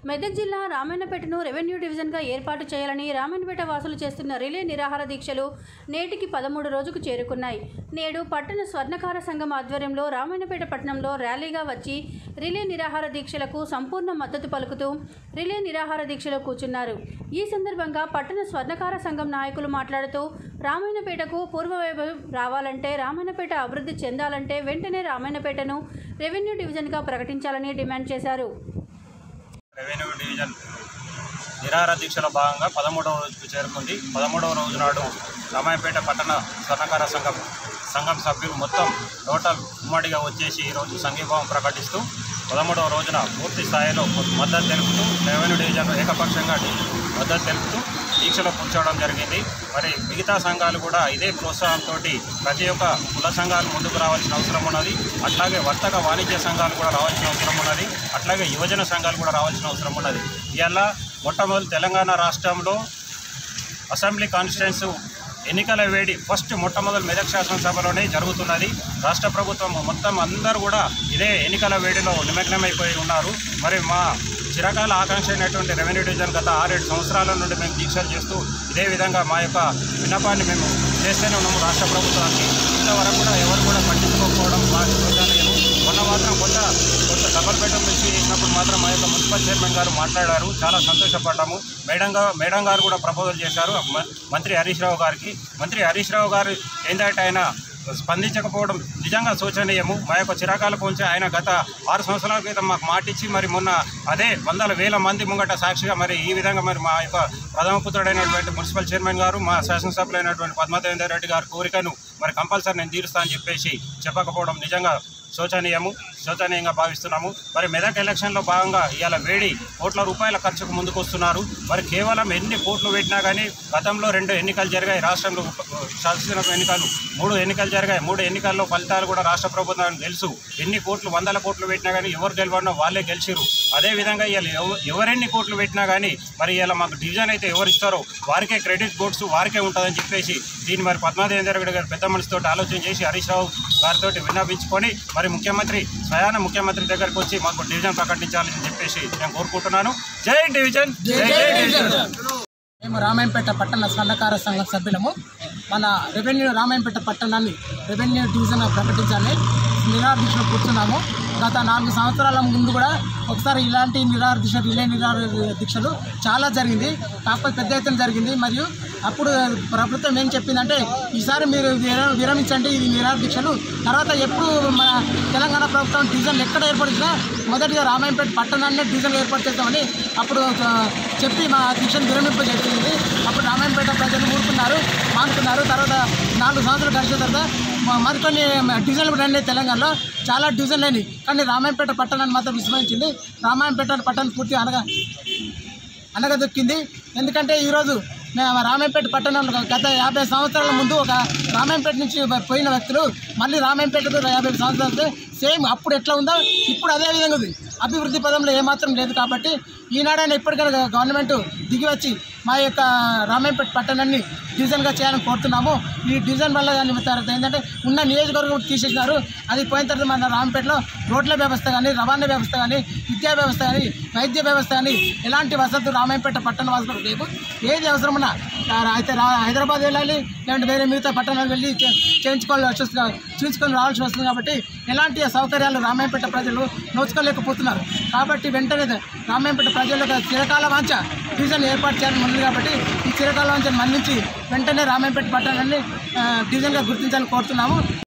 మెదక్ జిల్లా రామాయణపేటను రెవెన్యూ డివిజన్గా ఏర్పాటు చేయాలని రామాయణపేట వాసులు చేస్తున్న రిలే నిరాహార దీక్షలు నేటికి పదమూడు రోజుకు చేరుకున్నాయి నేడు పట్టణ స్వర్ణకార సంఘం ఆధ్వర్యంలో రామాయణపేట పట్టణంలో ర్యాలీగా వచ్చి రిలే నిరాహార దీక్షలకు సంపూర్ణ మద్దతు పలుకుతూ రిలే నిరాహార దీక్షలో కూర్చున్నారు ఈ సందర్భంగా పట్టణ స్వర్ణకార సంఘం నాయకులు మాట్లాడుతూ రామాయణపేటకు పూర్వవైభవం రావాలంటే రామాయణపేట అభివృద్ధి చెందాలంటే వెంటనే రామాయణపేటను రెవెన్యూ డివిజన్గా ప్రకటించాలని డిమాండ్ చేశారు రెవెన్యూ డివిజన్ నిరాహార దీక్షలో భాగంగా పదమూడవ రోజుకు చేరుకుంది పదమూడవ రోజు నాడు రామాయపేట పట్టణ స్వర్ణకార సంఘం సంఘం సభ్యులు మొత్తం టోటల్ ఉమ్మడిగా వచ్చేసి ఈరోజు సంఘీభావం ప్రకటిస్తూ పదమూడవ రోజున పూర్తి స్థాయిలో మద్దతు తెలుపుతూ రెవెన్యూ డివిజన్ ఏకపక్షంగా డి- మద్దతు తెలుపుతూ దీక్షలో కూర్చోవడం జరిగింది మరి మిగతా సంఘాలు కూడా ఇదే ప్రోత్సాహంతో ప్రతి ఒక్క కుల సంఘాలు ముందుకు రావాల్సిన అవసరం ఉన్నది అట్లాగే వర్తక వాణిజ్య సంఘాలు కూడా రావాల్సిన అవసరం ఉన్నది అట్లాగే యువజన సంఘాలు కూడా రావాల్సిన అవసరం ఉన్నది ఇవాళ మొట్టమొదటి తెలంగాణ రాష్ట్రంలో అసెంబ్లీ కాన్స్టిట్యున్సీ ఎన్నికల వేడి ఫస్ట్ మొట్టమొదటి మెదక్ శాసనసభలోనే జరుగుతున్నది రాష్ట్ర ప్రభుత్వం మొత్తం అందరూ కూడా ఇదే ఎన్నికల వేడిలో నిమగ్నమైపోయి ఉన్నారు మరి మా చిరకాల ఆకాంక్ష అయినటువంటి రెవెన్యూ డివిజన్ గత ఆరేడు సంవత్సరాల నుండి మేము దీక్షలు చేస్తూ ఇదే విధంగా మా యొక్క విన్నపాన్ని మేము చేస్తూనే ఉన్నాము రాష్ట్ర ప్రభుత్వానికి ఇంతవరకు కూడా ఎవరు కూడా పట్టించుకోకపోవడం మా శోచనీయము మొన్న మాత్రం కొంత కొంత డబల్ బెడ్రూమ్ రిసీవ్ చేసినప్పుడు మాత్రం మా యొక్క మున్సిపల్ చైర్మన్ గారు మాట్లాడారు చాలా సంతోషపడ్డాము మేడం గారు మేడం గారు కూడా ప్రపోజల్ చేశారు మ- మంత్రి హరీష్ రావు గారికి మంత్రి హరీష్ రావు గారు ఏంటంటే ఆయన స్పందించకపోవడం నిజంగా శోచనీయము మా యొక్క చిరకాల పొంచి ఆయన గత ఆరు సంవత్సరాల క్రితం మాకు మాటిచ్చి మరి మొన్న అదే వందల వేల మంది ముంగట సాక్షిగా మరి ఈ విధంగా మరి మా యొక్క ప్రథమ పుత్రుడైనటువంటి మున్సిపల్ చైర్మన్ గారు మా శాసనసభ్యులైనటువంటి పద్మదేవేందర్ రెడ్డి గారి కోరికను మరి కంపల్సరీ నేను తీరుస్తా అని చెప్పేసి చెప్పకపోవడం నిజంగా శోచనీయము శోచనీయంగా భావిస్తున్నాము మరి మెదక్ ఎలక్షన్లో భాగంగా ఇవాళ వేడి కోట్ల రూపాయల ఖర్చుకు ముందుకు వస్తున్నారు మరి కేవలం ఎన్ని కోట్లు పెట్టినా కానీ గతంలో రెండు ఎన్నికలు జరిగాయి రాష్ట్రంలో ఉప- శాసనసభ ఎన్నికలు మూడు ఎన్నికలు జరిగాయి మూడు ఎన్నికల్లో ఫలితాలు కూడా రాష్ట్ర ప్రభుత్వానికి తెలుసు ఎన్ని కోట్లు వందల కోట్లు పెట్టినా కానీ ఎవరు గెలవడో వాళ్ళే గెలిచిరు అదేవిధంగా ఇవాళ ఎవ- ఎవరెన్ని కోట్లు పెట్టినా కానీ మరి ఇలా మాకు డివిజన్ అయితే ఎవరు ఇస్తారో వారికే క్రెడిట్ బోర్డ్స్ వారికే ఉంటుందని చెప్పేసి దీన్ని మరి పద్మాదేవేంద్ర రెడ్డి గారు పెద్ద మనిషితో ఆలోచన చేసి హరీష్ రావు గారితో విన్నపించుకొని మరి ముఖ్యమంత్రి స్వయాన ముఖ్యమంత్రి దగ్గరికి వచ్చి మాకు డివిజన్ ప్రకటించాలని చెప్పేసి నేను కోరుకుంటున్నాను జై డివిజన్ జై జై డివిజన్ మేము రామాయంపేట పట్టణ స్వర్ణకార సంఘం సభ్యులము మన రెవెన్యూ రామాయంపేట పట్టణాన్ని రెవెన్యూ డివిజన్ ప్రకటించాలని నిరాదీక్షలో కూర్చున్నాము గత నాలుగు సంవత్సరాల ముందు కూడా ఒకసారి ఇలాంటి నిరాహార దీక్ష రిలే నిరాహార దీక్షలు చాలా జరిగింది కాకపోతే పెద్ద ఎత్తున జరిగింది మరియు అప్పుడు ప్రభుత్వం ఏం చెప్పిందంటే ఈసారి మీరు విర- విరమించండి ఈ నిరాహార దీక్షలు తర్వాత ఎప్పుడు మన తెలంగాణ ప్రభుత్వం డివిజన్లు ఎక్కడ ఏర్పడినా మొదటిగా రామాయంపేట పట్టణాన్ని డివిజన్ ఏర్పాటు చేద్దామని అప్పుడు ఆ, చెప్పి మా దీక్షను విరమింపజేసింది అప్పుడు రామాయంపేట ప్రజలు ఊరుకున్నారు మానుకున్నారు తర్వాత నాలుగు సంవత్సరాలు గడిచిన తర్వాత మ- మరికొన్ని డివిజన్లు కూడా ఉన్నాయి తెలంగాణలో చాలా డివిజన్లు అయినాయి కానీ రామాయంపేట పట్టణాన్ని మాత్రం విస్మరించింది రామాయంపేట పట్టణం పూర్తి అనగా అనగదొక్కింది ఎందుకంటే ఈరోజు మేము రామాయంపేట పట్టణంలో గత యాభై సంవత్సరాల ముందు ఒక రామాయంపేట నుంచి పోయిన వ్యక్తులు మళ్ళీ రామాయంపేటకు యాభై సంవత్సరాలు సేమ్ అప్పుడు ఎట్లా ఉందో ఇప్పుడు అదే విధంగా ఉంది అభివృద్ధి పదంలో ఏమాత్రం లేదు కాబట్టి ఈనాడైనా ఇప్పటికైనా గవర్నమెంట్ దిగి వచ్చి మా యొక్క రామాయంపేట పట్టణాన్ని డివిజన్గా చేయాలని కోరుతున్నాము ఈ డివిజన్ వల్ల దాని తర్వాత ఏంటంటే ఉన్న నియోజకవర్గం తీసేసినారు అది పోయిన తర్వాత మన రామపేటలో రోడ్ల వ్యవస్థ కానీ రవాణా వ్యవస్థ కానీ విద్యా వ్యవస్థ కానీ వైద్య వ్యవస్థ కానీ ఎలాంటి వసతులు రామాయంపేట పట్టణ వాసులకు లేవు ఏది అవసరమన్నా ఆ, అయితే రా హైదరాబాద్ వెళ్ళాలి లేదంటే వేరే మిగతా పట్టణాలు వెళ్ళి చే- చేయించుకోవాల్సి వస్తుంది చూసుకొని రావాల్సి వస్తుంది కాబట్టి ఎలాంటి సౌకర్యాలు రామాయంపేట ప్రజలు నోచుకోలేకపోతున్నారు కాబట్టి వెంటనే రామాయంపేట ప్రజలకు చిరకాల వాంఛ డివిజన్ ఏర్పాటు చేయాలని ఉంది కాబట్టి ఈ చిరకాల వాంఛను మన్నించి వెంటనే రామాయంపేట పట్టణాన్ని ఆ, డివిజన్గా గుర్తించాలని కోరుతున్నాము